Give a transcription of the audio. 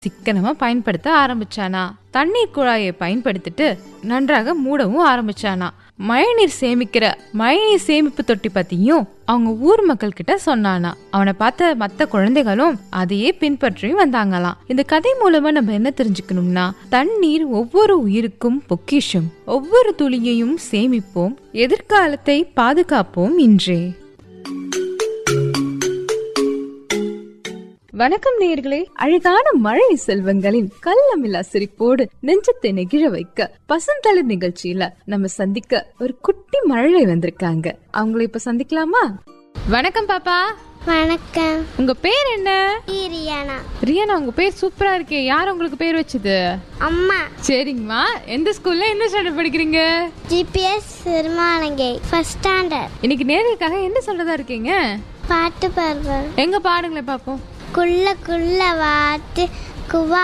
சிக்கனமா பயன்படுத்த ஆரம்பிச்சானா தண்ணீர் குழாயை பயன்படுத்திட்டு நன்றாக மூடவும் ஆரம்பிச்சானா மழைநீர் சேமிக்கிற மழைநீர் சேமிப்பு தொட்டி பத்தியும் அவங்க ஊர் மக்கள் கிட்ட சொன்னானா அவனை பார்த்த மத்த குழந்தைகளும் அதையே பின்பற்றி வந்தாங்களாம் இந்த கதை மூலமா நம்ம என்ன தெரிஞ்சுக்கணும்னா தண்ணீர் ஒவ்வொரு உயிருக்கும் பொக்கிஷம் ஒவ்வொரு துளியையும் சேமிப்போம் எதிர்காலத்தை பாதுகாப்போம் இன்றே வணக்கம் நேயர்களே அழகான மழை செல்வங்களின் கள்ளமில்லா சிரிப்போடு நெஞ்சத்தை நெகிழ வைக்க பசுந்தளிர் நிகழ்ச்சியில நம்ம சந்திக்க ஒரு குட்டி மழலை வந்திருக்காங்க அவங்கள இப்ப சந்திக்கலாமா வணக்கம் பாப்பா வணக்கம் உங்க பேர் என்ன ஈரியானா ரியானா உங்க பேர் சூப்பரா இருக்கே யார் உங்களுக்கு பேர் வச்சது அம்மா சரிங்கம்மா எந்த ஸ்கூல்ல என்ன ஸ்டாண்டர்ட் படிக்கிறீங்க ஜிபிஎஸ் சிறுமானங்கை ஃபர்ஸ்ட் ஸ்டாண்டர்ட் இன்னைக்கு நேர்களுக்காக என்ன சொல்றதா இருக்கீங்க பாட்டு பாடுவார் எங்க பாடுங்களேன் பாப்போம் குள்ள குள்ள வாத்து குவா